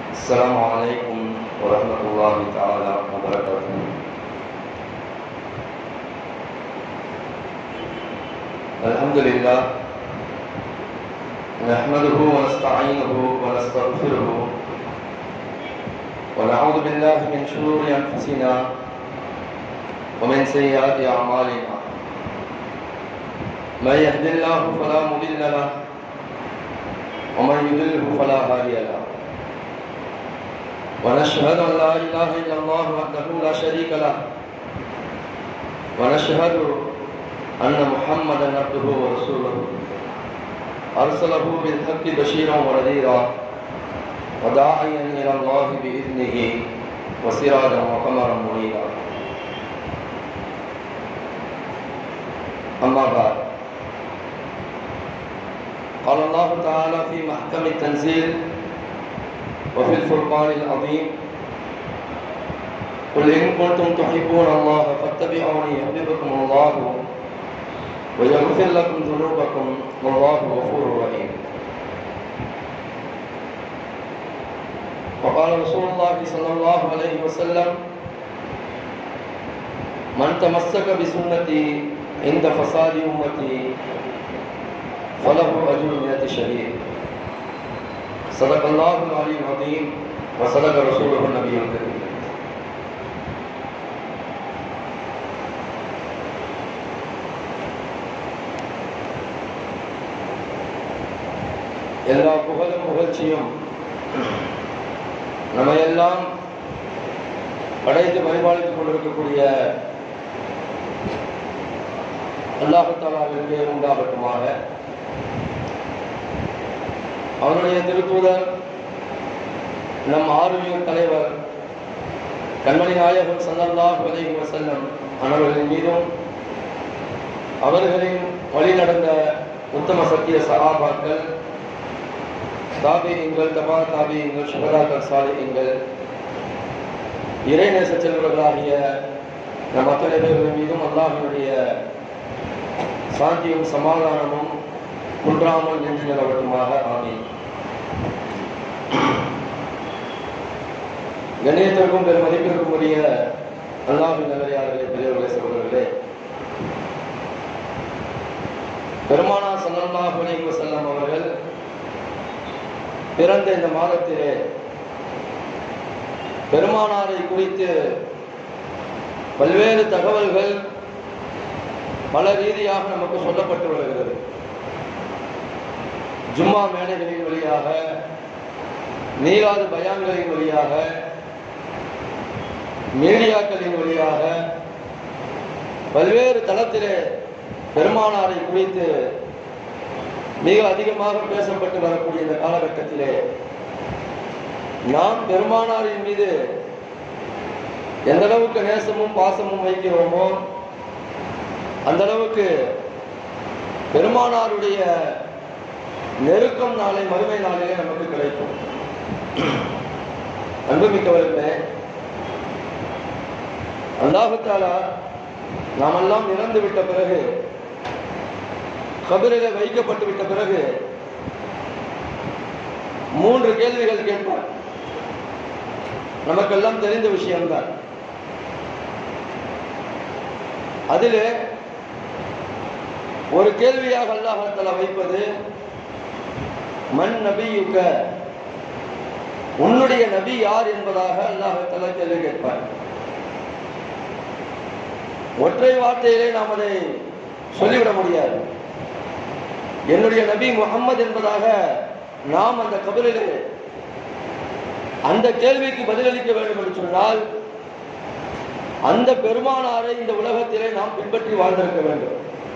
السلام عليكم ورحمة الله تعالى وبركاته الحمد لله نحمده ونستعينه ونستغفره ونعوذ بالله من شرور أنفسنا ومن سيئات أعمالنا من يهد الله فلا مضل له ومن يضلله فلا هادي له ونشهد أن لا إله إلا الله وحده لا شريك له ونشهد أن محمدا عبده ورسوله أرسله بالحق بشيرا ونذيرا وداعيا إلى الله بإذنه وسراجا وقمرا منيرا أما بعد قال الله تعالى في محكم التنزيل وفي الفرقان العظيم قل إن كنتم تحبون الله فاتبعوني يحببكم الله ويغفر لكم ذنوبكم والله غفور رحيم وقال رسول الله صلى الله عليه وسلم من تمسك بسنتي عند فساد أمتي فله أجر مئة شهيد صدق الله العلي العظيم وصدق رسوله النبي الكريم எல்லா புகழும் புகழ்ச்சியும் நம்ம எல்லாம் படைத்து பரிபாலித்துக் கொண்டிருக்கக்கூடிய அல்லாஹத்தாலாவிற்கு உண்டாகட்டுமாக அவருடைய திருத்தூதர் நம் ஆர்வியர் தலைவர் கண்மணி நாயகம் சல்லல்லாஹு அலைஹி வஸல்லம் அனவர்களின் மீதும் அவர்களின் வழி நடந்த உத்தம சத்திய சகாபாக்கள் தாபியங்கள் தபா தாபியங்கள் சுகதாக்கள் சாலியங்கள் இறைநேச செல்வர்களாகிய நம் அத்தனை பேர்கள் மீதும் அல்லாஹினுடைய சாந்தியும் சமாதானமும் குன்றாமல் நின்று நிலவட்டுமாக ஆமீன் கண்ணியத்திற்கும் பெரும் மதிப்பிற்கும் உரிய அல்லாஹின் நல்லையாளர்களே பெரியவர்களே சகோதரர்களே பெருமானா சல்லல்லாஹு அலைஹி வஸல்லம் அவர்கள் பிறந்த இந்த மாதத்திலே பெருமானாரை குறித்து பல்வேறு தகவல்கள் பல ரீதியாக நமக்கு சொல்லப்பட்டு வருகிறது ஜும்மா மேடைகளின் வழியாக நீராது பயான்களின் வழியாக மீடியாக்களின் வழியாக பல்வேறு தளத்திலே பெருமானாரை குறித்து மிக அதிகமாக பேசப்பட்டு வரக்கூடிய இந்த காலகட்டத்திலே நாம் பெருமானாரின் மீது எந்த அளவுக்கு நேசமும் பாசமும் வைக்கிறோமோ அந்த அளவுக்கு பெருமானாருடைய நெருக்கம் நாளை மறுமை நாளிலே நமக்கு கிடைக்கும் அன்புமிக்கவர்களே அல்லாஹாலா நாமெல்லாம் இறந்து விட்ட பிறகு கபிரில வைக்கப்பட்டு விட்ட பிறகு மூன்று கேள்விகள் கேட்பார் நமக்கெல்லாம் தெரிந்த விஷயம்தான் அதிலே ஒரு கேள்வியாக அல்லாஹால வைப்பது மண் நபியுக்க உன்னுடைய நபி யார் என்பதாக அல்லாஹால கேள்வி கேட்பார் ஒற்றை வார்த்தையிலே நாம் அதை சொல்லிவிட முடியாது என்னுடைய நபி முகம்மது என்பதாக நாம் அந்த கபலிலே அந்த கேள்விக்கு பதிலளிக்க வேண்டும் என்று சொன்னால் அந்த பெருமானாரை இந்த உலகத்திலே நாம் பின்பற்றி வாழ்ந்திருக்க வேண்டும்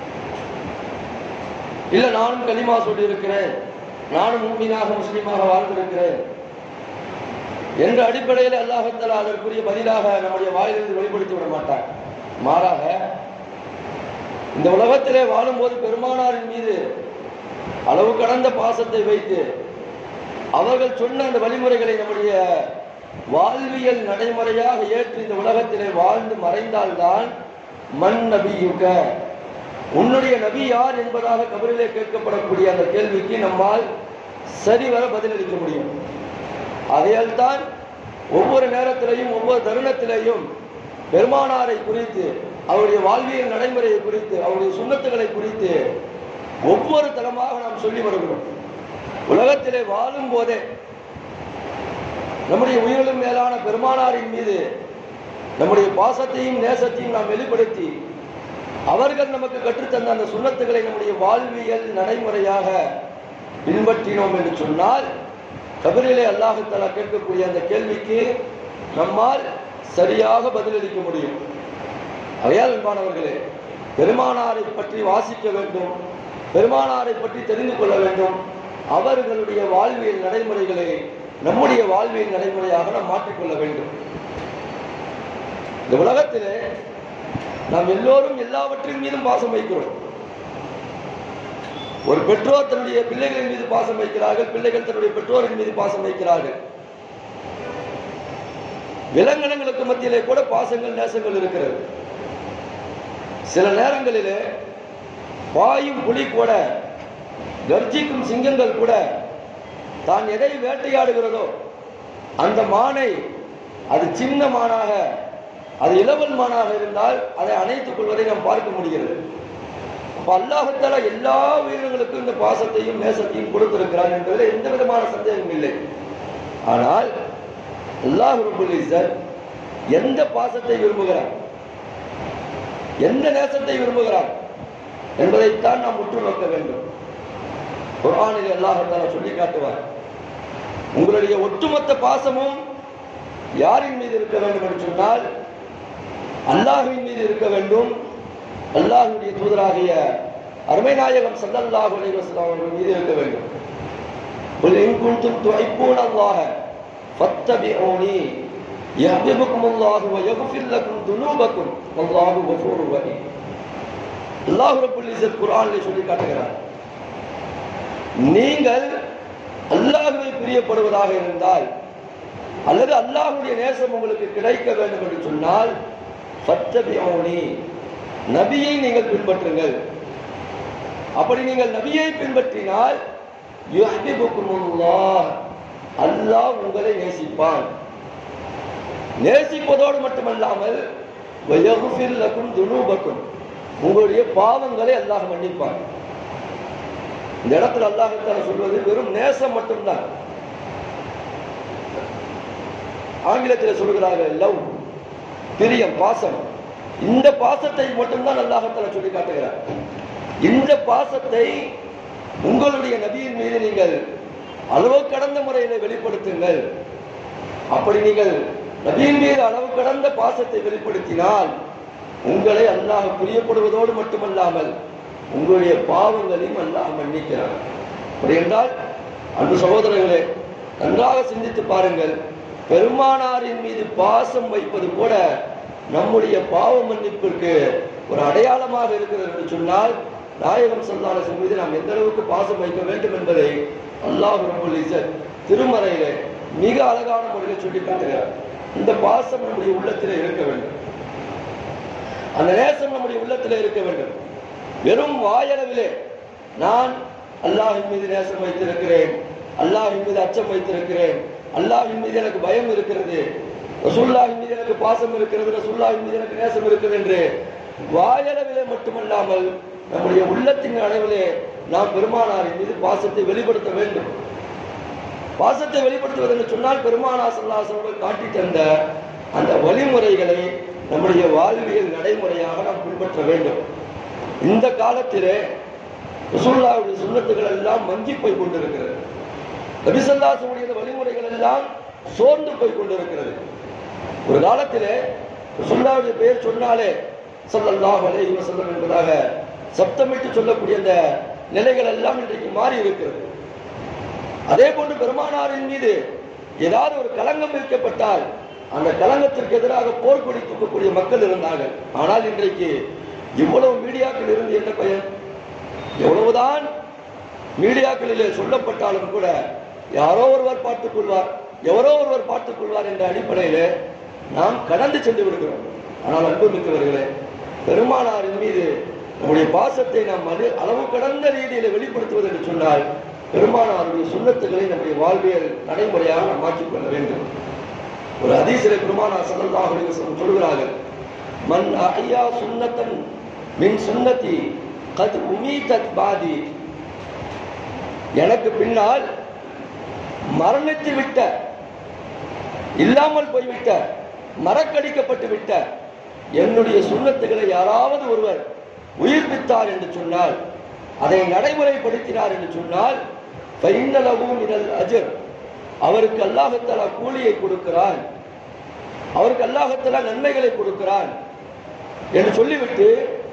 இல்ல நானும் கனிமா சொல்லியிருக்கிறேன் நானும் மூமினாக முஸ்லீமாக வாழ்ந்திருக்கிறேன் என்ற அடிப்படையில் அல்லாஹத்தலா அதற்குரிய பதிலாக நம்முடைய வாயிலிருந்து வெளிப்படுத்தி விட மாட்டார் மாறாக இந்த உலகத்திலே வாழும்போது பெருமானாரின் மீது அளவு கடந்த பாசத்தை வைத்து அவர்கள் சொன்ன அந்த வழிமுறைகளை நம்முடைய வாழ்வியல் நடைமுறையாக ஏற்று இந்த உலகத்திலே வாழ்ந்து மறைந்தால்தான் மண் நபியுக உன்னுடைய நபி யார் என்பதாக கபரிலே கேட்கப்படக்கூடிய அந்த கேள்விக்கு நம்மால் சரிவர பதிலளிக்க முடியும் ஆகையால் தான் ஒவ்வொரு நேரத்திலையும் ஒவ்வொரு தருணத்திலையும் பெருமானாரை குறித்து அவருடைய வாழ்வியல் நடைமுறையை குறித்து அவருடைய சுண்ணத்துகளை குறித்து ஒவ்வொரு தரமாக நாம் சொல்லி வருகிறோம் உலகத்திலே வாழும் போதே நம்முடைய உயிரிலும் மேலான பெருமானாரின் மீது நம்முடைய பாசத்தையும் நேசத்தையும் நாம் வெளிப்படுத்தி அவர்கள் நமக்கு கற்றுத்தந்த அந்த சுண்ணத்துகளை நம்முடைய வாழ்வியல் நடைமுறையாக பின்பற்றினோம் என்று சொன்னால் கபிரிலே அல்லாஹுத்தலா கேட்கக்கூடிய அந்த கேள்விக்கு நம்மால் சரியாக பதிலளிக்க முடியும் அவையால் அன்பானவர்களே பெருமானாரை பற்றி வாசிக்க வேண்டும் பெருமானாரை பற்றி தெரிந்து கொள்ள வேண்டும் அவர்களுடைய வாழ்வியல் நடைமுறைகளை நம்முடைய வாழ்வியல் நடைமுறையாக நாம் மாற்றிக்கொள்ள வேண்டும் இந்த உலகத்திலே நாம் எல்லோரும் எல்லாவற்றின் மீதும் பாசம் வைக்கிறோம் ஒரு பெற்றோர் தன்னுடைய பிள்ளைகளின் மீது பாசம் வைக்கிறார்கள் பிள்ளைகள் தன்னுடைய பெற்றோரின் மீது பாசம் வைக்கிறார்கள் விலங்கினங்களுக்கு மத்தியிலே கூட பாசங்கள் நேசங்கள் இருக்கிறது சில நேரங்களிலே பாயும் புலி கூட கர்ஜிக்கும் சிங்கங்கள் கூட தான் எதை வேட்டையாடுகிறதோ அந்த மானை அது சின்ன மானாக அது இளவல் மானாக இருந்தால் அதை அணைத்துக் கொள்வதை நாம் பார்க்க முடிகிறது அப்ப அல்லாஹத்தால எல்லா உயிரினங்களுக்கும் இந்த பாசத்தையும் நேசத்தையும் கொடுத்திருக்கிறார் என்பதில் எந்த விதமான சந்தேகம் இல்லை ஆனால் அல்லாஹ் ரபுல் இஸ்ஸத் எந்த பாசத்தை விரும்புகிறார் எந்த நேசத்தை விரும்புகிறார் என்பதைத்தான் நாம் உற்று நோக்க வேண்டும் குர்ஆனில் அல்லாஹ் சொல்லி காட்டுவார் உங்களுடைய ஒட்டுமொத்த பாசமும் யாரின் மீது இருக்க வேண்டும் என்று சொன்னால் அல்லாஹுவின் மீது இருக்க வேண்டும் அல்லாஹுடைய தூதராகிய அருமை நாயகம் ஸல்லல்லாஹு அலைஹி வஸல்லம் அவர்கள் மீது இருக்க வேண்டும் قل إن كنتم تحبون الله فاتبعوني يحببكم الله ويغفر لكم ذنوبكم والله غفور رحيم அல்லாஹ் ரப்பல் இஸ்ஸத் குர்ஆனிலே சொல்லி காட்டுகிறார் நீங்கள் அல்லாஹ்வை பிரியப்படுவதாக இருந்தால் அல்லது அல்லாஹ்வுடைய நேசம் உங்களுக்கு கிடைக்க வேண்டும் என்று சொன்னால் ஃபத்தபிஊனி நபியை நீங்கள் பின்பற்றுங்கள் அப்படி நீங்கள் நபியை பின்பற்றினால் யுஹ்பிபுக்குமுல்லாஹ் அல்லாஹ் உங்களை நேசிப்பான் நேசிப்பதோடு மட்டுமல்லாமல் வயகுஃபிர் லக்கும் துனூபக்கும் உங்களுடைய பாவங்களை அல்லாஹ் மன்னிப்பான் இந்த இடத்துல அல்லாஹத்தால சொல்வது வெறும் நேசம் மட்டும்தான் ஆங்கிலத்தில் சொல்கிறார்கள் லவ் பிரியம் பாசம் இந்த பாசத்தை மட்டும்தான் அல்லாஹத்தால சொல்லி காட்டுகிறார் இந்த பாசத்தை உங்களுடைய நபியின் மீது நீங்கள் அளவு கடந்த முறையில வெளிப்படுத்துங்கள் அப்படி நீங்கள் நபியின் மீது அளவு கடந்த பாசத்தை வெளிப்படுத்தினால் உங்களை அல்லாஹ் பிரியப்படுவதோடு மட்டுமல்லாமல் உங்களுடைய பாவங்களையும் அல்லாஹ் மன்னிக்கிறார் அப்படி என்றால் அன்பு சகோதரர்களே நன்றாக சிந்தித்து பாருங்கள் பெருமானாரின் மீது பாசம் வைப்பது கூட நம்முடைய பாவ மன்னிப்பிற்கு ஒரு அடையாளமாக இருக்கிறது என்று சொன்னால் நாயகம் சல்லாசன் மீது நாம் எந்த அளவுக்கு பாசம் வைக்க வேண்டும் என்பதை அல்லாஹ் ரபுல் இஸ்ஸத் திருமறையிலே மிக அழகான முறையில் சொல்லி காட்டுகிறார் இந்த பாசம் நம்முடைய உள்ளத்திலே இருக்க வேண்டும் அந்த நேசம் நம்முடைய உள்ளத்திலே இருக்க வேண்டும் வெறும் வாயளவிலே நான் அல்லாஹின் மீது நேசம் வைத்திருக்கிறேன் அல்லாஹின் மீது அச்சம் வைத்திருக்கிறேன் அல்லாஹின் மீது எனக்கு பயம் இருக்கிறது ரசூல்லாவின் மீது எனக்கு பாசம் இருக்கிறது ரசூல்லாவின் மீது எனக்கு நேசம் இருக்கிறது என்று வாயளவிலே மட்டுமல்லாமல் நம்முடைய உள்ளத்தின் அளவிலே நாம் பெருமானாரின் மீது பாசத்தை வெளிப்படுத்த வேண்டும் பாசத்தை வெளிப்படுத்துவது என்று சொன்னால் பெருமானா சல்லாசனர்கள் காட்டி தந்த அந்த வழிமுறைகளை நம்முடைய வாழ்வியல் நடைமுறையாக நாம் பின்பற்ற வேண்டும் இந்த காலத்திலே ரசூல்லாவுடைய சுண்ணத்துகள் எல்லாம் மங்கி போய் கொண்டிருக்கிறது நபிசல்லாசனுடைய இந்த வழிமுறைகள் எல்லாம் சோர்ந்து போய் கொண்டிருக்கிறது ஒரு காலத்திலே ரசூல்லாவுடைய பெயர் சொன்னாலே ஸல்லல்லாஹு அலைஹி வஸல்லம் என்பதாக சப்தமிட்டு சொல்லக்கூடிய அந்த நிலைகள் எல்லாம் இன்றைக்கு மாறி இருக்கிறது அதே போன்று பெருமானாரின் மீது ஏதாவது ஒரு களங்கம் வைக்கப்பட்டால் அந்த களங்கத்திற்கு எதிராக போர்க்கொடி தூக்கக்கூடிய மக்கள் இருந்தார்கள் ஆனால் இன்றைக்கு இவ்வளவு மீடியாக்கள் இருந்து என்ன பயன் எவ்வளவுதான் மீடியாக்களிலே சொல்லப்பட்டாலும் கூட யாரோ ஒருவர் பார்த்துக் கொள்வார் எவரோ ஒருவர் பார்த்துக் கொள்வார் என்ற அடிப்படையிலே நாம் கடந்து சென்று விடுகிறோம் ஆனால் அன்புமிக்கவர்களே பெருமானாரின் மீது நம்முடைய பாசத்தை நாம் அது அளவு கடந்த ரீதியில வெளிப்படுத்துவது என்று சொன்னால் பெருமானாருடைய சுண்ணத்துகளை நம்முடைய வாழ்வியல் நடைமுறையாக நாம் மாற்றிக் கொள்ள வேண்டும் ஒரு அதிசரை பெருமானா சல்லல்லாஹு அலைஹி வஸல்லம் சொல்கிறார்கள் மன் அஹ்யா சுன்னத்தன் மின் சுன்னதி கத் உமீதத் பாதி எனக்கு பின்னால் மரணித்து விட்ட இல்லாமல் போய்விட்ட மறக்கடிக்கப்பட்டு விட்ட என்னுடைய சுண்ணத்துகளை யாராவது ஒருவர் உயிர்ப்பித்தார் என்று சொன்னால் அதை நடைமுறைப்படுத்தினார் என்று சொன்னால் ஃபைன்னலகும் இதழ் அஜர் அவருக்கு அல்லாஹத்தலா கூலியை கொடுக்கிறான் அவருக்கு அல்லாஹத்தலா நன்மைகளை கொடுக்கிறான் என்று சொல்லிவிட்டு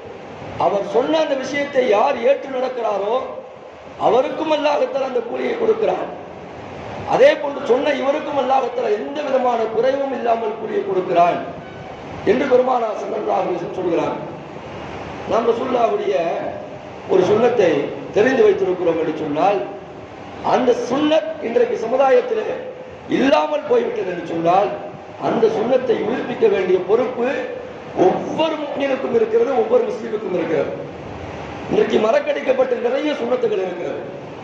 அவர் சொன்ன அந்த விஷயத்தை யார் ஏற்று நடக்கிறாரோ அவருக்கும் அல்லாஹத்தலா அந்த கூலியை கொடுக்கிறான் அதே போன்று சொன்ன இவருக்கும் அல்லாஹத்தலா எந்த விதமான குறைவும் இல்லாமல் கூலியை கொடுக்கிறான் என்று பெருமானா சல்லல்லாஹு சொல்கிறான் நாம் ரசூல்லாவுடைய ஒரு சுண்ணத்தை தெரிந்து வைத்திருக்கிறோம் என்று சொன்னால் அந்த சுண்ணத் இன்றைக்கு சமுதாயத்தில் இல்லாமல் போய்விட்டது என்று சொன்னால் அந்த சுண்ணத்தை உயிர்ப்பிக்க வேண்டிய பொறுப்பு ஒவ்வொரு முஸ்லீமுக்கும் இருக்கிறது ஒவ்வொரு முஸ்லீமுக்கும் இருக்கிறது இன்றைக்கு மறக்கடிக்கப்பட்ட நிறைய சுண்ணத்துகள் இருக்கிறது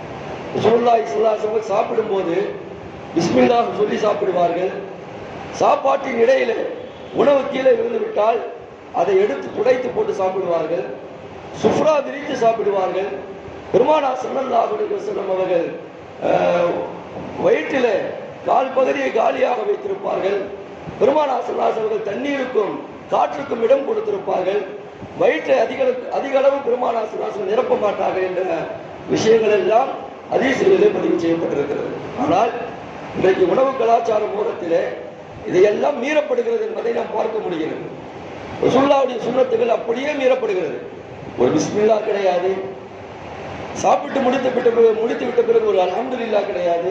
சுல்லாய் சுல்லாசவர்கள் சாப்பிடும்போது பிஸ்மில்லாஹ் சொல்லி சாப்பிடுவார்கள் சாப்பாட்டின் இடையில உணவு கீழே விழுந்து விட்டால் அதை எடுத்து துடைத்து போட்டு சாப்பிடுவார்கள் சுப்ரா விரித்து சாப்பிடுவார்கள் பெருமானா சல்லல்லாஹு அலைஹி வஸல்லம் அவர்கள் அஹ், வயிற்றிலே கால் பகுதியை காலியாக வைத்திருப்பார்கள் பெருமானா சல்லாஸ் அவர்கள் தண்ணீருக்கும் காற்றுக்கும் இடம் கொடுத்திருப்பார்கள் வயிற்றை அதிக அதிக அளவு பெருமானா சல்லாஸ் நிரப்ப மாட்டார்கள் என்ற விஷயங்கள் எல்லாம் அதீசிலே பதிவு செய்யப்பட்டிருக்கிறது ஆனால் இன்றைக்கு உணவு கலாச்சார மூலத்திலே இதையெல்லாம் மீறப்படுகிறது என்பதை நாம் பார்க்க முடிகிறது ரசூல்லாவுடைய சுண்ணத்துகள் அப்படியே மீறப்படுகிறது ஒரு பிஸ்மில்லா கிடையாது சாப்பிட்டு முடித்து விட்ட பிறகு முடித்து விட்ட பிறகு ஒரு அல்ஹம்துலில்லா கிடையாது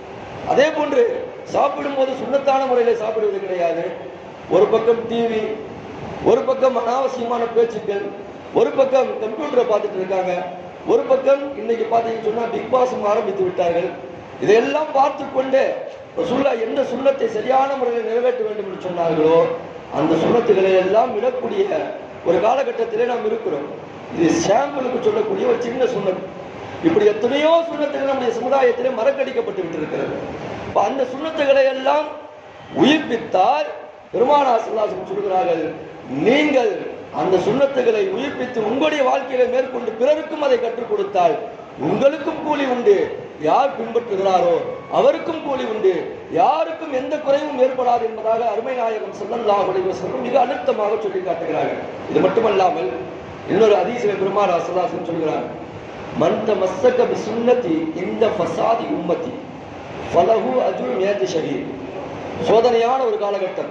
அதே போன்று சாப்பிடும்போது சுண்ணத்தான முறையில் சாப்பிடுவது கிடையாது ஒரு பக்கம் டிவி ஒரு பக்கம் அனாவசியமான பேச்சுக்கள் ஒரு பக்கம் கம்ப்யூட்டரை பார்த்துட்டு இருக்காங்க ஒரு பக்கம் இன்னைக்கு பார்த்தீங்கன்னு சொன்னா பிக் பாஸும் ஆரம்பித்து விட்டார்கள் இதையெல்லாம் பார்த்து கொண்டு ரசூல்லா எந்த சுண்ணத்தை சரியான முறையில் நிறைவேற்ற வேண்டும் என்று சொன்னார்களோ அந்த சுண்ணத்துகளை எல்லாம் விடக்கூடிய ஒரு காலகட்டத்திலே நாம் இருக்கிறோம் இது சாம்பிளுக்கு சொல்லக்கூடிய ஒரு சின்ன சுண்ணத் இப்படி எத்தனையோ சுண்ணத்துகள் நம்முடைய சமுதாயத்திலே மறக்கடிக்கப்பட்டு விட்டிருக்கிறது அப்ப அந்த சுண்ணத்துகளை எல்லாம் உயிர்ப்பித்தால் பெருமானா சல்லாசம் சொல்கிறார்கள் நீங்கள் அந்த சுண்ணத்துகளை உயிர்ப்பித்து உங்களுடைய வாழ்க்கையில மேற்கொண்டு பிறருக்கும் அதை கற்றுக் கொடுத்தால் உங்களுக்கும் கூலி உண்டு யார் பின்பற்றுகிறாரோ அவருக்கும் கூலி உண்டு யாருக்கும் எந்த குறைவும் ஏற்படாது என்பதாக அருமை நாயகம் ஸல்லல்லாஹு அலைஹி வஸல்லம் மிக அழுத்தமாக சொல்லி காட்டுகிறார்கள் இது மட்டுமல்லாமல் இன்னொரு அதீசில பெருமானா சல்லாசம் சொல்கிறார் மந்த மஸ்ஸக பி சுன்னதி இந்த ஃபசாதி உம்மதி ஃபலஹு அஜுர் மேத் ஷஹீத் சோதனையான ஒரு காலகட்டம்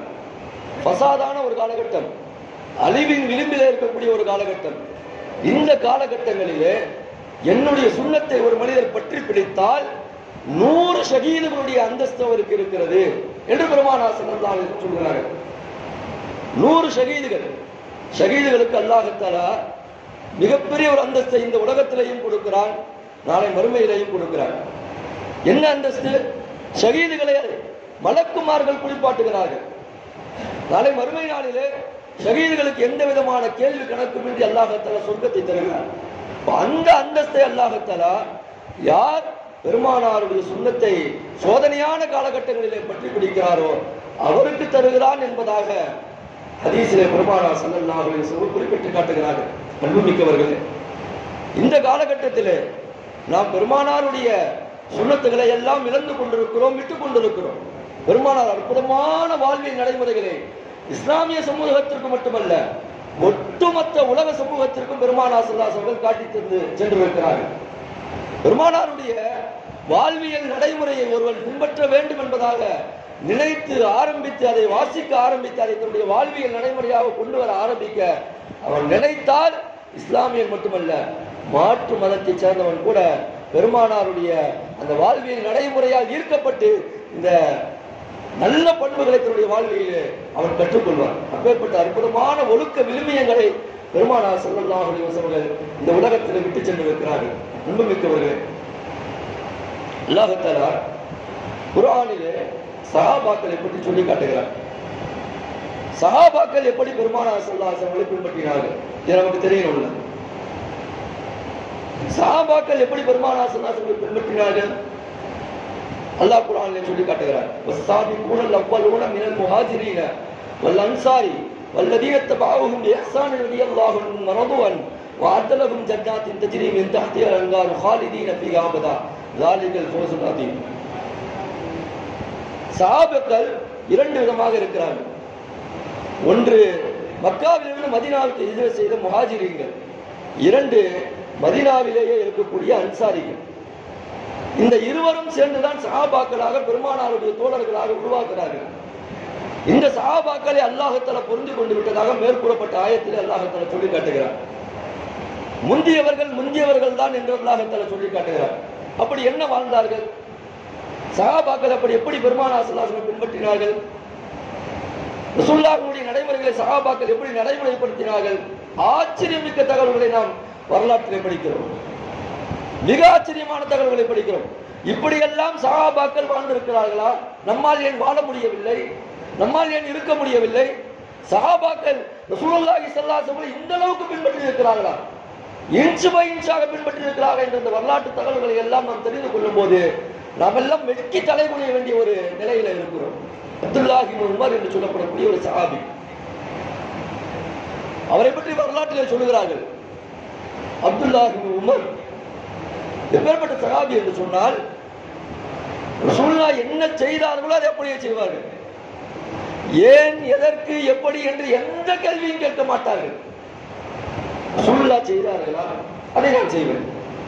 ஃபசாதான ஒரு காலகட்டம் அழிவின் விளிம்பில் இருக்கக்கூடிய ஒரு காலகட்டம் இந்த காலகட்டங்களிலே என்னுடைய சுண்ணத்தை ஒரு மனிதர் பற்றி பிடித்தால் நூறு ஷகீதுகளுடைய அந்தஸ்து அவருக்கு இருக்கிறது என்று பெருமானா சல்லல்லாஹு அலைஹி வஸல்லம் சொல்கிறார்கள் நூறு ஷகீதுகள் ஷகீதுகளுக்கு அல்லாஹத்தாலா மிகப்பெரிய ஒரு அந்தஸ்தை இந்த உலகத்திலேயும் கொடுக்கிறான் நாளை மறுமையிலேயும் கொடுக்கிறான் என்ன அந்தஸ்து ஷகீதுகளை மலக்குமார்கள் குளிப்பாட்டுகிறார்கள் நாளை மறுமை நாளிலே ஷகீதுகளுக்கு எந்த விதமான கேள்வி கணக்குமின்றி அல்லாஹத்தாலா சொர்க்கத்தை தருகிறார் அப்ப அந்த அந்தஸ்தை அல்லாஹத்தாலா யார் பெருமானாருடைய சுண்ணத்தை சோதனையான காலகட்டங்களிலே பற்றி பிடிக்கிறாரோ அவருக்கு தருகிறான் என்பதாக ஹதீஸிலே பெருமானா சல்லல்லாஹு அலைஹி வஸல்லம் குறிப்பிட்டு காட்டுகிறார்கள் அன்புமிக்கவர்களே இந்த காலகட்டத்திலே நாம் பெருமானாருடைய சுண்ணத்துகளை எல்லாம் இழந்து கொண்டிருக்கிறோம் விட்டுக் கொண்டிருக்கிறோம் பெருமானார் அற்புதமான வாழ்வியல் நடைமுறைகளை இஸ்லாமிய சமூகத்திற்கு மட்டுமல்ல ஒட்டுமொத்த உலக சமூகத்திற்கும் பெருமானா சல்லாஸ் அவர்கள் காட்டி தந்து சென்றிருக்கிறார்கள் பெருமானாருடைய வாழ்வியல் நடைமுறையை ஒருவன் பின்பற்ற வேண்டும் என்பதாக நினைத்து ஆரம்பித்து அதை வாசிக்க ஆரம்பித்து அதை தன்னுடைய வாழ்வியல் நடைமுறையாக கொண்டு வர ஆரம்பிக்க அவன் நினைத்தால் இஸ்லாமியன் மட்டுமல்ல மாற்று மதத்தைச் சேர்ந்தவன் கூட பெருமானாருடைய அந்த வாழ்வியல் நடைமுறையால் ஈர்க்கப்பட்டு இந்த நல்ல பண்புகளை தன்னுடைய வாழ்வியில் அவன் கற்றுக்கொள்வான் அப்பேற்பட்ட அற்புதமான ஒழுக்க விழுமியங்களை பெருமானார் ஸல்லல்லாஹு அலைஹி வஸல்லம் இந்த உலகத்தில் விட்டு சென்று இருக்கிறார்கள் அன்புமிக்கவர்களே அல்லாஹத்தாலா குர்ஆனிலே சஹாபாக்களை பற்றி சொல்லி காட்டுகிறார் சஹாபாக்கள் எப்படி பெருமானார் ஸல்லல்லாஹு அலைஹி வஸல்லம் பின்பற்றினார்கள் இது நமக்கு தெரியணும்ல சஹாபாக்கள் எப்படி பெருமானா சல்லாசங்களை பின்பற்றினார்கள் அல்லாஹ் குர்ஆனிலே சொல்லி காட்டுகிறார் வஸ்ஸாபிகூன அவ்வலூன மினல் முஹாஜிரீன வல் அன்சாரி والذين اتبعوهم بإحسان رضي الله عنهم ورضوا عنه وأعد لهم جنات تجري من تحتها الأنهار خالدين فيها أبدا ذلك الفوز العظيم சஹாபாக்கள் இரண்டு விதமாக இருக்கிறார்கள் ஒன்று மக்காவிலிருந்து மதீனாவுக்கு எதிர செய்த முஹாஜிரீன்கள் இரண்டு மதீனாவிலேயே இருக்கக்கூடிய அன்சாரிகள் இந்த இருவரும் சேர்ந்துதான் சஹாபாக்களாக பெருமானாருடைய தோழர்களாக உருவாக்குறார்கள் இந்த சஹாபாக்களை அல்லாஹத்தல புரிந்து கொண்டு விட்டதாக மேற்கூறப்பட்ட ஆயத்தில் அல்லாஹத்தல சொல்லி காட்டுகிறார் முந்தியவர்கள் முந்தியவர்கள் தான் என்று அல்லாஹத்தல சொல்லி காட்டுகிறார் அப்படி என்ன வாழ்ந்தார்கள் சஹாபாக்கள் அப்படி எப்படி பெருமானா சல்லாசனை பின்பற்றினார்கள் ரசூல்லாவுடைய நடைமுறைகளை சஹாபாக்கள் எப்படி நடைமுறைப்படுத்தினார்கள் ஆச்சரியமிக்க தகவல்களை நாம் வரலாற்றிலே படிக்கிறோம் மிக ஆச்சரியமான தகவல்களை படிக்கிறோம் இப்படியெல்லாம் சஹாபாக்கள் வாழ்ந்திருக்கிறார்களா நம்மால் ஏன் வாழ முடியவில்லை நம்மால் ஏன் இருக்க முடியவில்லை சஹாபாக்கள் ரசூலுல்லாஹி ஸல்லல்லாஹு அலைஹி வஸல்லம் இந்த அளவுக்கு பின்பற்றி இருக்கிறார்களா இன்ச்சு பை இன்ச்சாக பின்பற்றி இருக்கிறார்கள் என்ற இந்த வரலாற்று தகவல்களை எல்லாம் நாம் தெரிந்து கொள்ளும் போது நாம் எல்லாம் வெட்கி தலைகுனிய வேண்டிய ஒரு நிலையில இருக்கிறோம் அப்துல்லாஹி இப்னு உமர் என்று சொல்லப்படக்கூடிய ஒரு சஹாபி அவரை பற்றி வரலாற்றிலே சொல்லுகிறார்கள் அப்துல்லாஹி இப்னு உமர் எப்பேற்பட்ட சஹாபி என்று சொன்னால் ரசூலுல்லா என்ன செய்தார்களோ அதை அப்படியே செய்வார்கள் ஏன் எதற்கு எப்படி என்று எந்த கேள்வியும் கேட்க மாட்டார்கள் ரசூலுல்லா செய்தார்களா அதை நான் செய்வேன்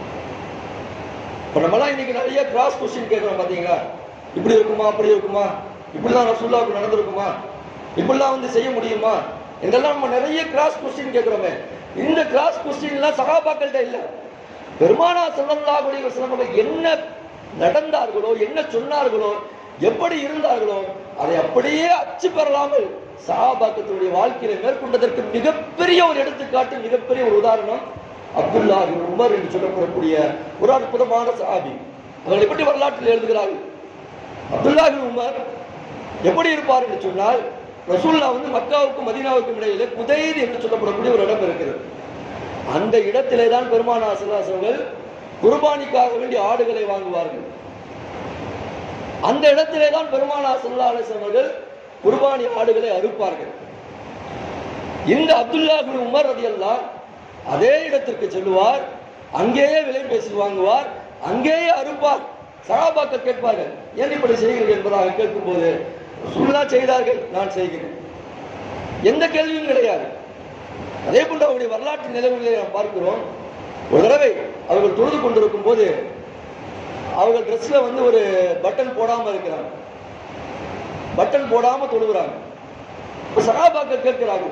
இப்ப நம்மலாம் இன்னைக்கு நிறைய கிராஸ் கொஸ்டின் கேட்கிறோம் பாத்தீங்களா இப்படி இருக்குமா அப்படி இருக்குமா இப்படிதான் ரசூல்லாவுக்கு நடந்திருக்குமா இப்படிலாம் வந்து செய்ய முடியுமா இதெல்லாம் நம்ம நிறைய கிராஸ் கொஸ்டின் கேட்கிறோமே இந்த கிராஸ் கொஸ்டின்லாம் சகாபாக்கள்கிட்ட இல்ல பெருமானா ஸல்லல்லாஹு அலைஹி வஸல்லம் அவர்கள் என்ன நடந்தார்களோ என்ன சொன்னார்களோ எப்படி இருந்தார்களோ அதை அப்படியே அச்சு பெறலாமல் சஹாபாக்கத்துடைய வாழ்க்கையில மேற்கொண்டதற்கு மிகப்பெரிய ஒரு எடுத்துக்காட்டு மிகப்பெரிய ஒரு உதாரணம் அப்துல்லா இப்னு உமர் என்று சொல்லப்படக்கூடிய ஒரு அற்புதமான சஹாபி அவர்களை பற்றி வரலாற்றில் எழுதுகிறார்கள் அப்துல்லா இப்னு உமர் எப்படி இருப்பார் என்று சொன்னால் ரசூல்லா வந்து மக்காவுக்கும் மதீனாவுக்கும் இடையில குதைர் என்று சொல்லப்படக்கூடிய ஒரு இடம் இருக்கிறது அந்த இடத்திலே தான் பெருமானா அவர்கள் குர்பானிக்காக வேண்டிய ஆடுகளை வாங்குவார்கள் அந்த இடத்திலே தான் பெருமானா சல்லா அவர்கள் குர்பானி ஆடுகளை அறுப்பார்கள் இந்த அப்துல்லா பின் உமர் ரதியல்லாஹ் அதே இடத்திற்கு செல்லுவார் அங்கேயே விலை பேசி வாங்குவார் அங்கேயே அறுப்பார் சகாபாக்கள் கேட்பார்கள் ஏன் இப்படி செய்கிறீர்கள் என்பதாக கேட்கும்போது சுல்லா செய்தார்கள் நான் செய்கிறேன் எந்த கேள்வியும் கிடையாது அதே போன்று அவருடைய வரலாற்று நிலவுகளை நாம் பார்க்கிறோம் ஒரு தடவை அவர்கள் தொழுது கொண்டிருக்கும் போது அவர்கள் ட்ரெஸ்ல வந்து ஒரு பட்டன் போடாம இருக்கிறாங்க பட்டன் போடாம தொழுகிறாங்க இப்ப சகாபாக்கள் கேட்கிறார்கள்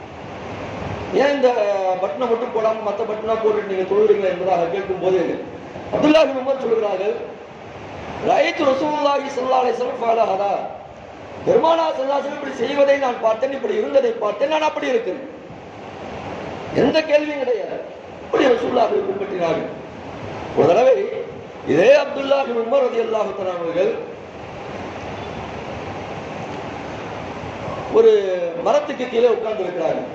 ஏன் இந்த பட்டனை மட்டும் போடாம மத்த பட்டனா போட்டு நீங்க தொழுகிறீங்க என்பதாக கேட்கும் போது அப்துல்லா பின் உமர் சொல்கிறார்கள் ரைத் ரசூலுல்லாஹி ஸல்லல்லாஹு அலைஹி வஸல்லம் ஃபாலஹதா பெருமானா ஸல்லல்லாஹு இப்படி செய்வதை நான் பார்த்தேன் இப்படி இருந்ததை பார்த்தேன் நான் அப்படி இருக்கிறேன் எந்த கேள்வியும் கிடையாது இப்படி ரசூலுல்லாஹி பின்பற்றினார்கள் ஒரு தடவை இதே அப்துல்லா பின் உமர் ரலியல்லாஹு தஆலா அவர்கள் ஒரு மரத்துக்கு கீழே உட்கார்ந்து இருக்கிறார்கள்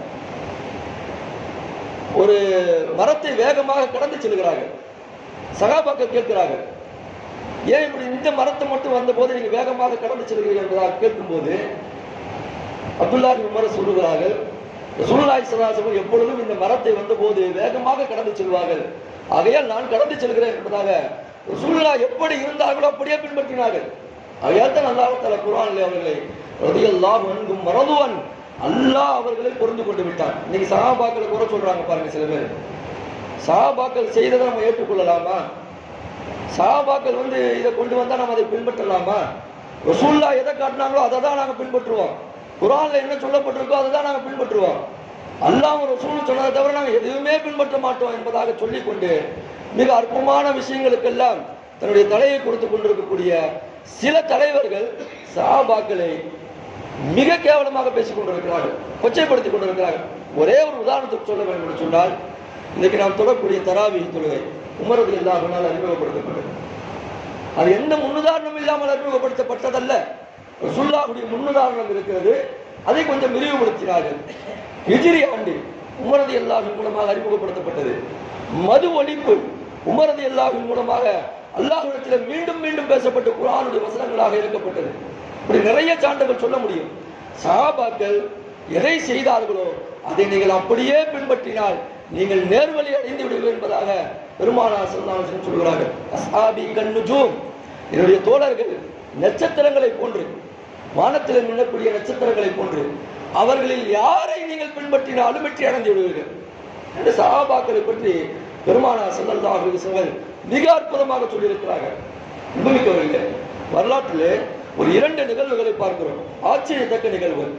ஒரு மரத்தை வேகமாக கடந்து செல்கிறார்கள் சகாபாக்கள் கேட்கிறார்கள் ஏன் இப்படி இந்த மரத்தை மட்டும் வந்த போது நீங்க வேகமாக கடந்து செல்கிறீர்கள் என்பதாக கேட்கும்போது அப்துல்லா பின் உமர் சொல்லுகிறார்கள் சுல்லாய் சதாசவன் எப்பொழுதும் இந்த மரத்தை வந்தபோது வேகமாக கடந்து செல்வார்கள் ஆகையால் நான் கடந்து செல்கிறேன் என்பதாக சுல்லா எப்படி இருந்தார்களோ அப்படியே பின்பற்றினார்கள் ஆகையால் தான் அல்லாஹ் தலா குரானில் அவர்களை ரதியல்லாஹ் அன்கும் மரதுவன் அல்லாஹ் அவர்களை பொருந்து கொண்டு விட்டான் இன்னைக்கு சஹாபாக்களை குறை சொல்றாங்க பாருங்க சில பேர் சஹாபாக்கள் செய்ததை நம்ம ஏற்றுக்கொள்ளலாமா சஹாபாக்கள் வந்து இதை கொண்டு வந்தா நம்ம அதை பின்பற்றலாமா ரசூல்லா எதை காட்டினாங்களோ அதை தான் நாங்க பின்பற்றுவோம் குரான்ல என்ன சொல்லப்பட்டிருக்கோ அதை தான் நாங்க பின்பற்றுவோம் அல்லாஹ் ரசூல் சொன்னதை தவிர நாங்க எதுவுமே பின்பற்ற மாட்டோம் என்பதாக சொல்லிக்கொண்டு மிக அற்புதமான விஷயங்களுக்கெல்லாம் தன்னுடைய தலையை கொடுத்து கொண்டிருக்கக்கூடிய சில தலைவர்கள் சஹாபாக்களை மிக கேவலமாக பேசிக் கொண்டிருக்கிறார்கள் கொச்சைப்படுத்திக் கொண்டிருக்கிறார்கள் ஒரே ஒரு உதாரணத்துக்கு சொல்ல வேண்டும் என்று சொன்னால் இன்னைக்கு நாம் தொடரக்கூடிய தராவி தொழுகை உமரது இல்லாமல் அறிமுகப்படுத்தப்பட்டது அது எந்த முன்னுதாரணம் இல்லாமல் அறிமுகப்படுத்தப்பட்டதல்ல சுல்லாவுடைய முன்னுதாரணம் இருக்கிறது அதை கொஞ்சம் விரிவுபடுத்தினார்கள் ஹிஜ்ரி ஆண்டு உமரது எல்லாவின் மூலமாக அறிமுகப்படுத்தப்பட்டது மது ஒழிப்பு உமரது அல்லாஹின் மூலமாக அல்லாஹ்விடத்தில் மீண்டும் மீண்டும் பேசப்பட்ட குரானுடைய வசனங்களாக இருக்கப்பட்டது இப்படி நிறைய சான்றுகள் சொல்ல முடியும் சஹாபாக்கள் எதை செய்தார்களோ அதை நீங்கள் அப்படியே பின்பற்றினால் நீங்கள் நேர்வழி அடைந்து விடுவீர்கள் என்பதாக பெருமானார் சொல்லாமல் சொல்கிறார்கள் அஸ்ஹாபி கண்ணுஜூம் என்னுடைய தோழர்கள் நட்சத்திரங்களை போன்று வானத்தில் மின்னக்கூடிய நட்சத்திரங்களை போன்று அவர்களில் யாரை நீங்கள் பின்பற்றினாலும் வெற்றி அடைந்து விடுவீர்கள் இந்த சஹாபாக்களை பற்றி பெருமானார் ஸல்லல்லாஹு அலைஹி வஸல்லம் மிக அற்புதமாக சொல்லியிருக்கிறார்கள் அன்புமிக்கவர்களே வரலாற்றிலே ஒரு இரண்டு நிகழ்வுகளை பார்க்கிறோம் ஆச்சரியத்தக்க நிகழ்வுகள்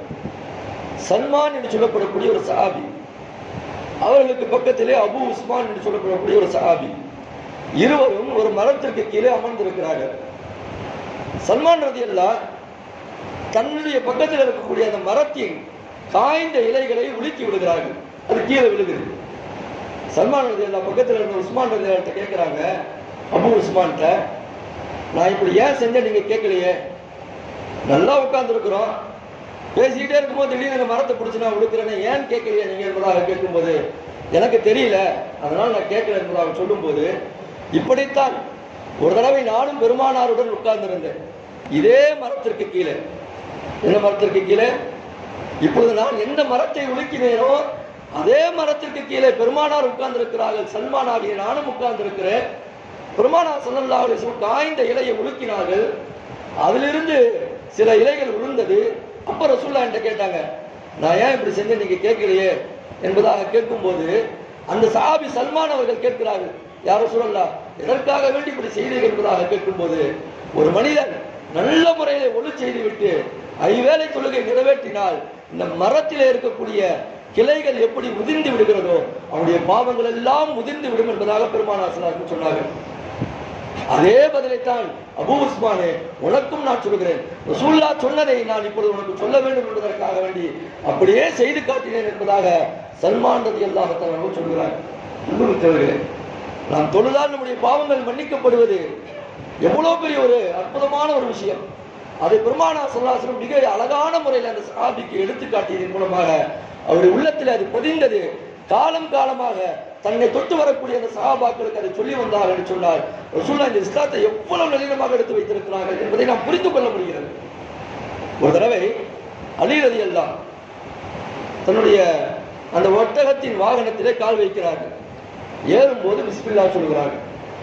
சல்மான் என்று சொல்லப்படக்கூடிய ஒரு சஹாபி அவர்களுக்கு பக்கத்திலே அபு உஸ்மான் என்று சொல்லப்படக்கூடிய ஒரு சஹாபி இருவரும் ஒரு மரத்திற்கு கீழே அமர்ந்திருக்கிறார்கள் சல்மான் ரதி தன்னுடைய பக்கத்தில் இருக்கக்கூடிய அந்த மரத்தின் காய்ந்த இலைகளை உலுக்கி விடுகிறார்கள் அது கீழே விழுகுது சல்மான் ரதி அல்லா பக்கத்தில் இருந்த உஸ்மான் ரதி அல்லா கேட்கிறாங்க அபு உஸ்மான்கிட்ட நான் இப்படி ஏன் செஞ்சேன் நீங்க கேட்கலையே நல்லா உட்கார்ந்துருக்கிறோம் பேசிக்கிட்டே இருக்கும்போது திடீர்னு இந்த மரத்தை பிடிச்சி நான் விடுக்கிறேன்னு ஏன் கேட்கலையே நீங்க என்பதாக கேட்கும்போது எனக்கு தெரியல அதனால நான் கேட்கல என்பதாக சொல்லும்போது இப்படித்தான் ஒரு தடவை நானும் பெருமானாருடன் உட்கார்ந்திருந்தேன் இதே மரத்திற்கு கீழே என்ன மரத்திற்கு கீழே இப்பொழுது நான் எந்த மரத்தை உலுக்கினேனோ அதே மரத்திற்கு கீழே பெருமானார் உட்கார்ந்திருக்கிறார்கள் சல்மான் ஆகிய நானும் உட்கார்ந்திருக்கிறேன் பெருமானார் ஸல்லல்லாஹு அலைஹி வஸல்லம் காய்ந்த இலையை உலுக்கினார்கள் அதிலிருந்து சில இலைகள் விழுந்தது அப்ப ரசூல்லா என்கிட்ட கேட்டாங்க நான் ஏன் இப்படி செஞ்சேன் நீங்க கேட்கலையே என்பதாக கேட்கும்போது அந்த சஹாபி சல்மான் அவர்கள் கேட்கிறார்கள் யாரோ சொல்லலாம் எதற்காக வேண்டி இப்படி செய்தீர்கள் என்பதாக கேட்கும்போது ஒரு மனிதன் நல்ல முறையில ஒளி செய்து விட்டு ஐவேளை தொழுகை நிறைவேற்றினால் இந்த மரத்திலே இருக்கக்கூடிய கிளைகள் எப்படி முதிர்ந்து விடுகிறதோ அவனுடைய பாவங்கள் எல்லாம் முதிர்ந்து விடும் என்பதாக பெருமானாசனார்கள் சொன்னார்கள் அதே பதிலைத்தான் அபூ உஸ்மானே உனக்கும் நான் சொல்கிறேன் ரசூல்லா சொன்னதை நான் இப்பொழுது உனக்கு சொல்ல வேண்டும் என்பதற்காக வேண்டி அப்படியே செய்து காட்டினேன் என்பதாக சல்மான் ரதி அல்லாஹத்தான் சொல்கிறார் அன்புமிக்கவர்களே நாம் தொழுதால் நம்முடைய பாவங்கள் மன்னிக்கப்படுவது எவ்வளவு பெரிய ஒரு அற்புதமான ஒரு விஷயம் அதை பெருமானா சொல்லாசனம் மிக அழகான முறையில் அந்த சஹாபிக்கு எடுத்து காட்டியதன் மூலமாக அவருடைய உள்ளத்தில் அது பதிந்தது காலம் காலமாக தன்னை தொட்டு வரக்கூடிய அந்த சஹாபாக்களுக்கு அதை சொல்லி வந்தார்கள் என்று சொன்னார் ரசூல்லா இந்த இஸ்லாத்தை எவ்வளவு நளினமாக எடுத்து வைத்திருக்கிறார்கள் என்பதை நாம் புரிந்து கொள்ள முடிகிறது ஒரு தடவை அலி ரதி அல்லாஹ் தன்னுடைய அந்த ஒட்டகத்தின் வாகனத்திலே கால் வைக்கிறார்கள் ஏறும்போது பிஸ்மில்லா சொல்கிறார்கள்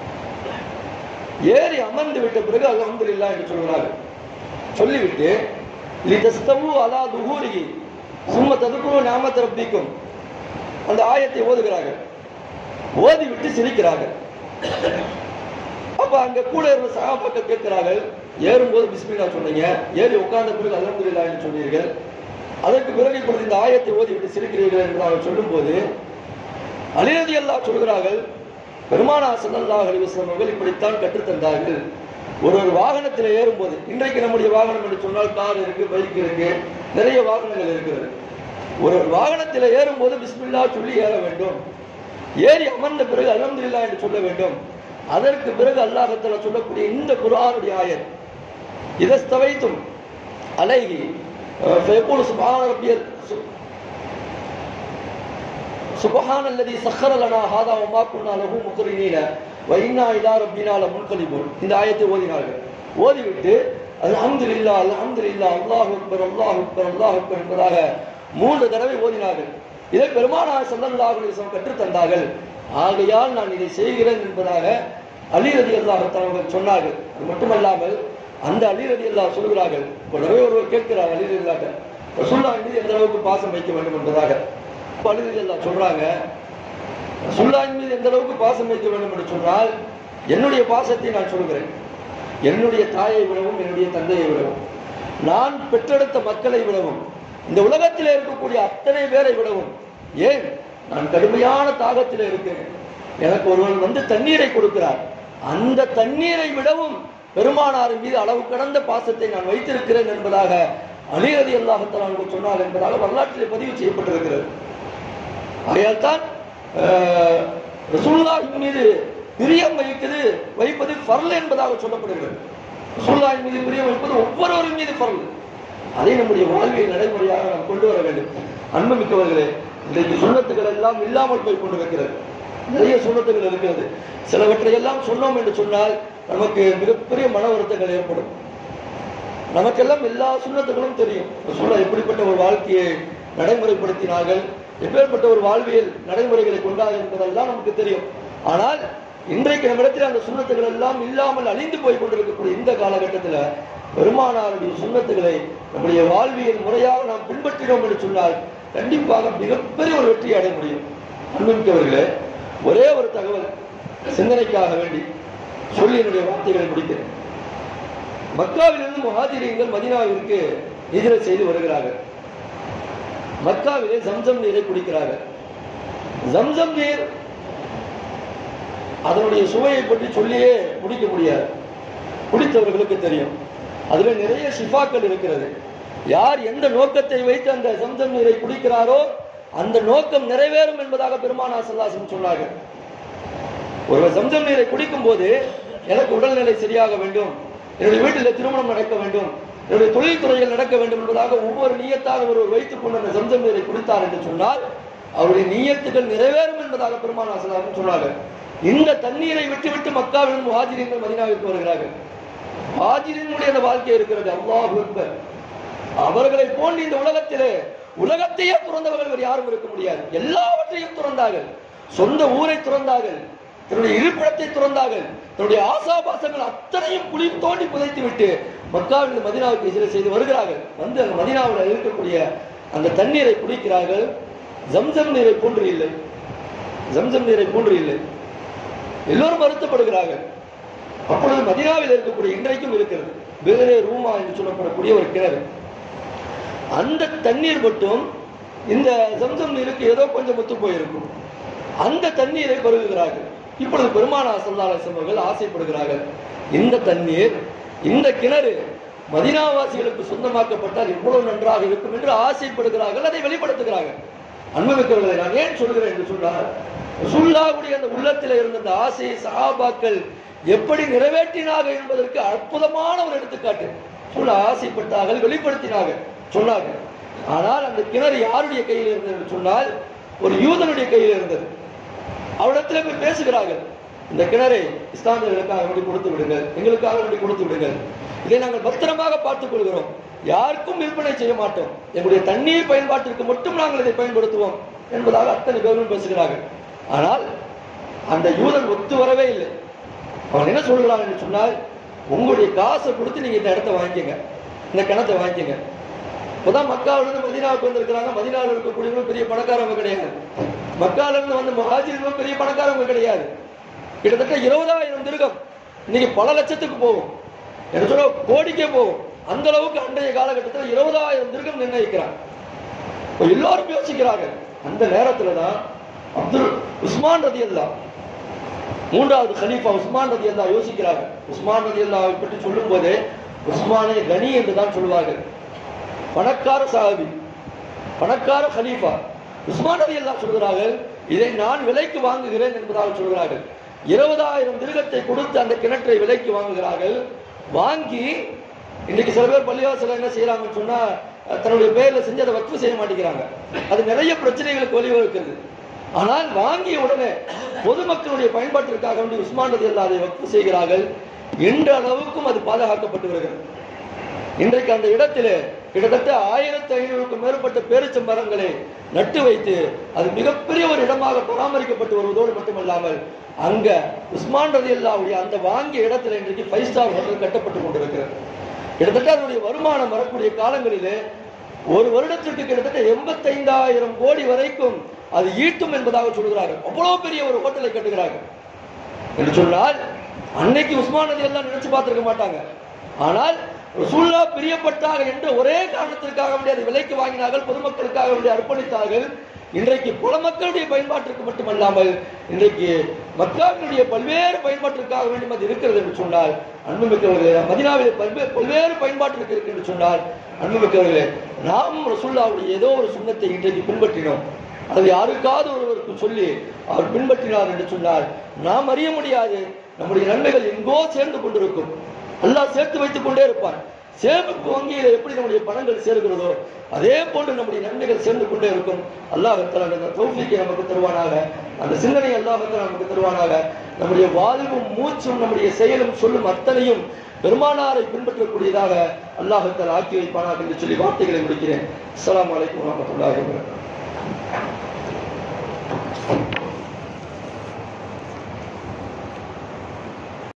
ஏறி அமர்ந்து விட்ட பிறகு அல்ஹம்துலில்லாஹ் என்று சொல்கிறார்கள் சொல்லிவிட்டு லிதஸ்தவு அலா துஹூரிஹி சும்ம ததுக்குரு நாமத் ரப்பிக்கும் அந்த ஆயத்தை ஓதுகிறார்கள் ஓதிவிட்டு சிரிக்கிறார்கள் அப்ப அங்க கூட இருந்த சகாபாக்கள் கேட்கிறார்கள் ஏறும்போது பிஸ்மில்லா சொன்னீங்க ஏறி உட்கார்ந்த பிறகு அல்ஹம்துலில்லாஹ் என்று சொன்னீர்கள் அதற்கு பிறகு இப்பொழுது இந்த ஆயத்தை ஓதிவிட்டு சிரிக்கிறீர்கள் என்று அவர்கள் சொல்லும்போது அலிரதி அல்லாஹ் சொல்கிறார்கள் பெருமானா ஸல்லல்லாஹு அலைஹி வஸல்லம் அவர்கள் இப்படித்தான் கற்றுத்தந்தார்கள் ஒரு ஒரு வாகனத்தில் ஏறும்போது இன்றைக்கு நம்முடைய வாகனம் என்று சொன்னால் கார் இருக்கு பைக் இருக்கு நிறைய வாகனங்கள் இருக்கிறது ஒரு ஒரு வாகனத்தில் ஏறும்போது பிஸ்மில்லா சொல்லி ஏற வேண்டும் ஏறி அமர்ந்த பிறகு அல்ஹம்துலில்லாஹ் என்று சொல்ல வேண்டும் அதற்கு பிறகு அல்லாஹ்வுத்தாலா சொல்லக்கூடிய இந்த குர்ஆனுடைய ஆயத் இதஸ்தவைத்தும் அலைஹி அஹ், ஃபயகூலு சுப்ஹான ரப்பியல் சு- சுபஹான் அல்லதி சக்கர லனா ஹாதா வமா குன்னா லஹு முக்ரினீன வ இன்னா இலா ரப்பினா லமுன்கலிபூன் இந்த ஆயத்தை ஓதினார்கள் ஓதிவிட்டு அல்ஹம்துலில்லாஹ் அல்ஹம்துலில்லாஹ் அல்லாஹு அக்பர் அல்லாஹு அக்பர் அல்லாஹு அக்பர் என்பதாக மூன்று தடவை ஓதினார்கள் இதை பெருமானார் ஸல்லல்லாஹு அலைஹி வஸல்லம் கற்றுத் தந்தார்கள் ஆகையால் நான் இதை செய்கிறேன் என்பதாக அலி ரதி அல்லாஹ் அவர்கள் சொன்னார்கள் அது மட்டுமல்லாமல் அந்த அலி ரதி அல்லாஹ் சொல்கிறார்கள் ஒரு தடவை ஒருவர் கேட்கிறார் அலி ரதி அல்லாஹ் ரசூல்லா மீது எந்த அளவுக்கு பாசம் வைக்க வேண்டும் என்பதாக பழுதுகள் சொல்றாங்க சுல்லாயின் மீது எந்த அளவுக்கு பாசம் வைக்க வேண்டும் என்று சொன்னால் என்னுடைய பாசத்தை நான் சொல்கிறேன் என்னுடைய தாயை விடவும் என்னுடைய தந்தையை விடவும் நான் பெற்றெடுத்த மக்களை விடவும் இந்த உலகத்தில் இருக்கக்கூடிய அத்தனை பேரை விடவும் ஏன் நான் கடுமையான தாகத்தில் இருக்கிறேன் எனக்கு ஒருவன் வந்து தண்ணீரை கொடுக்கிறார் அந்த தண்ணீரை விடவும் பெருமானாரின் மீது அளவு கடந்த பாசத்தை நான் வைத்திருக்கிறேன் என்பதாக அலிரதி அல்லாஹத்தால் சொன்னார் என்பதாக வரலாற்றிலே பதிவு செய்யப்பட்டிருக்கிறது ஆகையால் தான் அஹ், ரசூலுல்லாஹின் மீது பிரியம் வைப்பது வைப்பது ஃபர்ல் என்பதாக சொல்லப்படுகிறது ரசூலுல்லாஹின் மீது பிரியம் வைப்பது ஒவ்வொருவரின் மீது ஃபர்ல் அதை நம்முடைய வாழ்வியல் நடைமுறையாக நாம் கொண்டு வர வேண்டும் அன்புமிக்கவர்களே இன்றைக்கு சுண்ணத்துக்கள் எல்லாம் இல்லாமல் போய் கொண்டிருக்கிறது நிறைய சுண்ணத்துகள் இருக்கிறது சிலவற்றை எல்லாம் சொன்னோம் என்று சொன்னால் நமக்கு மிகப்பெரிய மன வருத்தங்கள் ஏற்படும் நமக்கெல்லாம் எல்லா சுண்ணத்துகளும் தெரியும் சொல்ல எப்படிப்பட்ட ஒரு வாழ்க்கையை நடைமுறைப்படுத்தினார்கள் எப்பேற்பட்ட ஒரு வாழ்வியல் நடைமுறைகளை கொண்டார்கள் என்பதெல்லாம் நமக்கு தெரியும் ஆனால் இன்றைக்கு நம்மிடத்தில் அந்த சுண்ணத்துகள் எல்லாம் இல்லாமல் அழிந்து போய் கொண்டிருக்கக்கூடிய இந்த காலகட்டத்தில் பெருமானாருடைய சுண்ணத்துகளை நம்முடைய வாழ்வியல் முறையாக நாம் பின்பற்றினோம் என்று சொன்னால் கண்டிப்பாக மிகப்பெரிய ஒரு வெற்றியை அடைய முடியும் அன்புமிக்கவர்களே ஒரே ஒரு தகவல் சிந்தனைக்காக வேண்டி சொல்லி என்னுடைய வார்த்தைகளை முடிக்கிறேன் மக்காவிலிருந்து முஹாஜிரியங்கள் மதினாவிற்கு ஹிஜ்ரத் செய்து வருகிறார்கள் மக்காவிலே ஜம்சம் நீரை குடிக்கிறார்கள் ஜம்சம் நீர் அதனுடைய சுவையை பற்றி சொல்லியே முடிக்க முடியாது குடித்தவர்களுக்கு தெரியும் அதுல நிறைய ஷிஃபாக்கள் இருக்கிறது யார் எந்த நோக்கத்தை வைத்து அந்த ஜம்சம் நீரை குடிக்கிறாரோ அந்த நோக்கம் நிறைவேறும் என்பதாக பெருமானா சல்லாசன் சொன்னார்கள் ஒருவர் ஜம்சம் நீரை குடிக்கும் போது எனக்கு உடல்நிலை சரியாக வேண்டும் என்னுடைய வீட்டில் திருமணம் நடக்க வேண்டும் என்னுடைய தொழில்துறையில் நடக்க வேண்டும் என்பதாக ஒவ்வொரு நீயத்தாக ஒருவர் வைத்துக் கொண்டு அந்த ஜம்சம் நீரை குடித்தார் என்று சொன்னால் அவருடைய நீயத்துகள் நிறைவேறும் என்பதாக பெருமானா சல்லாசன் சொன்னார்கள் இந்த தண்ணீரை விட்டுவிட்டு மக்காவின் முஹாஜிரியர்கள் மதினாவிற்கு வருகிறார்கள் முஹாஜிரினுடைய அந்த வாழ்க்கை இருக்கிறது அல்லாஹ் அக்பர் அவர்களை போன்று இந்த உலகத்திலே உலகத்தையே துறந்தவர்கள் வேறு யாரும் இருக்க முடியாது எல்லாவற்றையும் துறந்தார்கள் சொந்த ஊரை துறந்தார்கள் தன்னுடைய இருப்பிடத்தை துறந்தார்கள் தன்னுடைய ஆசாபாசங்கள் அத்தனையும் குழி தோண்டி புதைத்து விட்டு மக்காவில் மதினாவுக்கு எதிர செய்து வருகிறார்கள் வந்து அந்த மதினாவில் இருக்கக்கூடிய அந்த தண்ணீரை குடிக்கிறார்கள் ஜம்சம் நீரை போன்று இல்லை ஜம்சம் நீரை போன்று இல்லை எல்லோரும் வருத்தப்படுகிறார்கள் அப்பொழுது மதினாவில் இருக்கக்கூடிய இன்றைக்கும் இருக்கிறது வேறே ரூமா என்று சொல்லப்படக்கூடிய ஒரு கிணறு அந்த தண்ணீர் மட்டும் இந்த ஜம்சம் நீருக்கு ஏதோ கொஞ்சம் முத்து போயிருக்கும் அந்த தண்ணீரை பருகுகிறார்கள் இப்பொழுது பெருமானா சல்லாசம் அவர்கள் ஆசைப்படுகிறார்கள் இந்த தண்ணீர் இந்த கிணறு மதினாவாசிகளுக்கு சொந்தமாக்கப்பட்டால் எவ்வளவு நன்றாக இருக்கும் என்று ஆசைப்படுகிறார்கள் அதை வெளிப்படுத்துகிறார்கள் அன்புமிக்கவர்களை நான் ஏன் சொல்கிறேன் என்று சொன்னால் சுல்லாவுடைய அந்த உள்ளத்தில் இருந்த அந்த ஆசையை சஹாபாக்கள் எப்படி நிறைவேற்றினார்கள் என்பதற்கு அற்புதமான ஒரு எடுத்துக்காட்டு சொல்ல ஆசைப்பட்டார்கள் வெளிப்படுத்தினார்கள் சொன்னார்கள் ஆனால் அந்த கிணறு யாருடைய கையில் இருந்தது என்று சொன்னால் ஒரு யூதனுடைய கையில் இருந்தது அவரிடத்தில் போய் பேசுகிறார்கள் இந்த கிணறை இஸ்லாமியர்களுக்காக வேண்டி கொடுத்து விடுங்கள் எங்களுக்காக வேண்டி கொடுத்து விடுங்கள் இதை நாங்கள் பத்திரமாக பார்த்துக் கொள்கிறோம் யாருக்கும் விற்பனை செய்ய மாட்டோம் எங்களுடைய தண்ணீர் பயன்பாட்டிற்கு மட்டும் நாங்கள் இதை பயன்படுத்துவோம் என்பதாக அத்தனை பேரும் பேசுகிறார்கள் ஆனால் அந்த யூதன் ஒத்து வரவே இல்லை அவன் என்ன சொல்கிறான் என்று சொன்னால் உங்களுடைய காசை கொடுத்து நீங்க இந்த இடத்த வாங்கிக்கங்க இந்த கிணத்தை வாங்கிக்கங்க இப்பதான் மக்காவிலிருந்து மதினாவுக்கு வந்திருக்கிறாங்க மதினாவில் இருக்கக்கூடியவங்க பெரிய பணக்காரவங்க கிடையாது மக்கால இருந்து வந்த மகாஜிர்களும் பெரிய பணக்காரவங்க கிடையாது கிட்டத்தட்ட இருபதாயிரம் திருகம் இன்னைக்கு பல லட்சத்துக்கு போகும் என்ன சொல்ல கோடிக்கே போகும் அந்த அளவுக்கு அன்றைய காலகட்டத்தில் இருபதாயிரம் திருகம் நிர்ணயிக்கிறாங்க இப்ப எல்லாரும் யோசிக்கிறாங்க அந்த நேரத்துல தான் அப்துல் உஸ்மான் ரதி மூன்றாவது கலீஃபா உஸ்மான் ரதி அல்லா யோசிக்கிறாங்க உஸ்மான் ரதி அல்லாவை பற்றி சொல்லும் போதே உஸ்மானே கனி என்று தான் சொல்வார்கள் பணக்கார சாஹிபி பணக்கார கலீஃபா உஸ்மான் ரதி அல்லா சொல்கிறார்கள் இதை நான் விலைக்கு வாங்குகிறேன் என்பதாக சொல்கிறார்கள் இருபதாயிரம் திருகத்தை கொடுத்து அந்த கிணற்றை விலைக்கு வாங்குகிறார்கள் வாங்கி இன்னைக்கு சில பேர் பள்ளிவாசல என்ன செய்யறாங்கன்னு சொன்னா அஹ், தன்னுடைய பேர்ல செஞ்சு அதை வக்ஃபு செய்ய மாட்டேங்கிறாங்க அது நிறைய பிரச்சனைகளுக்கு வழிவகுக்கிறது ஆனால் வாங்கிய உடனே பொதுமக்களுடைய பயன்பாட்டிற்காக வேண்டி உஸ்மான் ரதி அல்லா அதை வக்ஃபு செய்கிறார்கள் என்ற அளவுக்கும் அது பாதுகாக்கப்பட்டு வருகிறது இன்றைக்கு அந்த இடத்திலே கிட்டத்தட்ட ஆயிரத்தி ஐநூறுக்கும் மேற்பட்ட பேரிச்ச மரங்களை நட்டு வைத்து அது மிகப்பெரிய ஒரு இடமாக பராமரிக்கப்பட்டு வருவதோடு மட்டுமல்லாமல் அங்க உஸ்மான் ரதி அல்லாவுடைய அந்த வாங்கிய இடத்துல இன்றைக்கு ஃபைவ் ஸ்டார் ஹோட்டல் கட்டப்பட்டு கொண்டிருக்கிறது கிட்டத்தட்ட அதனுடைய வருமானம் வரக்கூடிய காலங்களிலே ஒரு வருடத்திற்கு கிட்டத்தட்ட எண்பத்தைந்தாயிரம் கோடி வரைக்கும் அது ஈட்டும் என்பதாக சொல்கிறார்கள் அவ்வளவு பெரிய ஒரு ஹோட்டலை கட்டுகிறார்கள் என்று சொன்னால் அன்னைக்கு உஸ்மான் நதி எல்லாம் நினைச்சு பார்த்திருக்க மாட்டாங்க ஆனால் ரசூல்லா பிரியப்பட்டாக என்ற ஒரே காரணத்திற்காக வேண்டி அதை விலைக்கு வாங்கினார்கள் பொதுமக்களுக்காக வேண்டி அர்ப்பணித்தார்கள் இன்றைக்கு புல மக்களுடைய பயன்பாட்டிற்கு மட்டுமல்லாமல் இன்றைக்கு மக்காவினுடைய பல்வேறு பயன்பாட்டிற்காக வேண்டும் அது இருக்கிறது என்று சொன்னால் அன்புமிக்கவர்களே மதினாவில் பல்வேறு பல்வேறு பயன்பாட்டிற்கு இருக்கு என்று சொன்னால் அன்புமிக்கவர்களே நாம் ரசூல்லாவுடைய ஏதோ ஒரு சுண்ணத்தை இன்றைக்கு பின்பற்றினோம் அது யாருக்காவது ஒருவருக்கு சொல்லி அவர் பின்பற்றினார் என்று சொன்னால் நாம் அறிய முடியாது நம்முடைய நன்மைகள் எங்கோ சேர்ந்து கொண்டிருக்கும் அல்லாஹ் சேர்த்து வைத்துக் கொண்டே இருப்பான் சேமிப்பு வங்கியில எப்படி நம்முடைய பணங்கள் சேர்கிறதோ அதே போன்று நம்முடைய நன்மைகள் சேர்ந்து கொண்டே இருக்கும் அல்லாஹத்தால அந்த தௌஃபீக்கை நமக்கு தருவானாக அந்த சிந்தனை அல்லாஹத்தால நமக்கு தருவானாக நம்முடைய வாழ்வும் மூச்சும் நம்முடைய செயலும் சொல்லும் அத்தனையும் பெருமானாரை பின்பற்றக்கூடியதாக அல்லாஹத்தால் ஆக்கி வைப்பானாக என்று சொல்லி வார்த்தைகளை முடிக்கிறேன் அஸ்ஸலாமு அலைக்கும் வரஹ்மத்துல்லாஹி வபரகாத்துஹு